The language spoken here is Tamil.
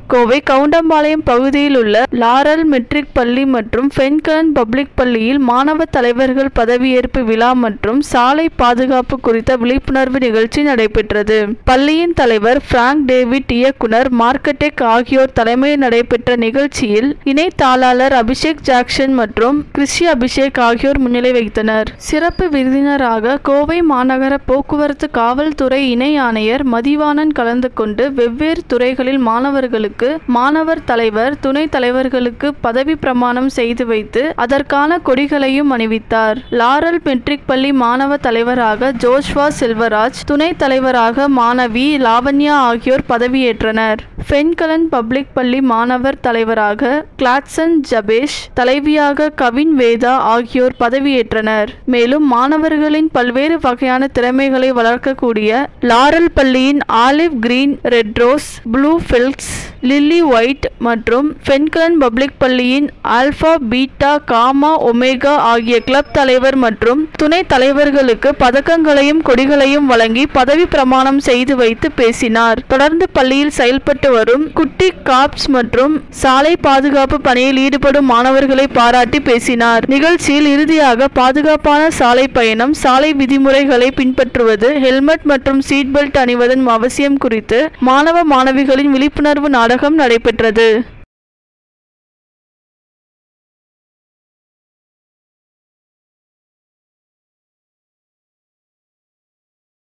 கோவை கவுண்டம்பாளையம் பகுதியில் உள்ள லாரல் மெட்ரிக் பள்ளி மற்றும் ஃபென்கலன் பப்ளிக் பள்ளியில் மாணவ தலைவர்கள் பதவியேற்பு விழா மற்றும் சாலை பாதுகாப்பு குறித்த விழிப்புணர்வு நிகழ்ச்சி நடைபெற்றது பள்ளியின் தலைவர் பிராங்க் டேவிட் இயக்குனர் மார்க்கெட்டெக் ஆகியோர் தலைமையில் நடைபெற்ற நிகழ்ச்சியில் இணை தாளாளர் அபிஷேக் ஜாக்சன் மற்றும் கிறிஷி அபிஷேக் ஆகியோர் முன்னிலை வைத்தனர் சிறப்பு விருந்தினராக கோவை மாநகர போக்குவரத்து காவல்துறை இணை ஆணையர் மதிவாணன் கலந்து கொண்டு வெவ்வேறு துறைகளில் மாணவர்களுக்கு மாணவர் தலைவர் துணை தலைவர்களுக்கு பதவி பிரமாணம் செய்து வைத்து அதற்கான கொடிகளையும் அணிவித்தார் லாரல் மெட்ரிக் பள்ளி மாணவ தலைவராக ஜோஷ்வா செல்வராஜ் துணை தலைவராக மாணவி லாவண்யா ஆகியோர் பதவியேற்றனர் ஃபென்கலன் பப்ளிக் பள்ளி மாணவர் தலைவராக கிளாட்சன் ஜபேஷ் தலைவியாக கவின் வேதா ஆகியோர் பதவியேற்றனர் மேலும் மாணவர்களின் பல்வேறு வகையான திறமைகளை வளர்க்கக்கூடிய லாரல் பள்ளியின் olive green red rose blue ஃபில்க்ஸ் லில்லி ஒயிட் மற்றும் ஃபென்கலன் பப்ளிக் பள்ளியின் ஆல்பா பீட்டா காமா ஒமேகா ஆகிய கிளப் தலைவர் மற்றும் துணை தலைவர்களுக்கு பதக்கங்களையும் கொடிகளையும் வழங்கி பதவி பிரமாணம் செய்து வைத்து பேசினார் தொடர்ந்து பள்ளியில் செயல்பட்டு வரும் குட்டி காப்ஸ் மற்றும் சாலை பாதுகாப்பு பணியில் ஈடுபடும் மாணவர்களை பாராட்டி பேசினார் நிகழ்ச்சியில் இறுதியாக பாதுகாப்பான சாலை பயணம் சாலை விதிமுறைகளை பின்பற்றுவது ஹெல்மெட் மற்றும் சீட் பெல்ட் அணிவதன் அவசியம் குறித்து மாணவ மாணவிகளின் விழிப்புணர்வு நாடகம் நடைபெற்றது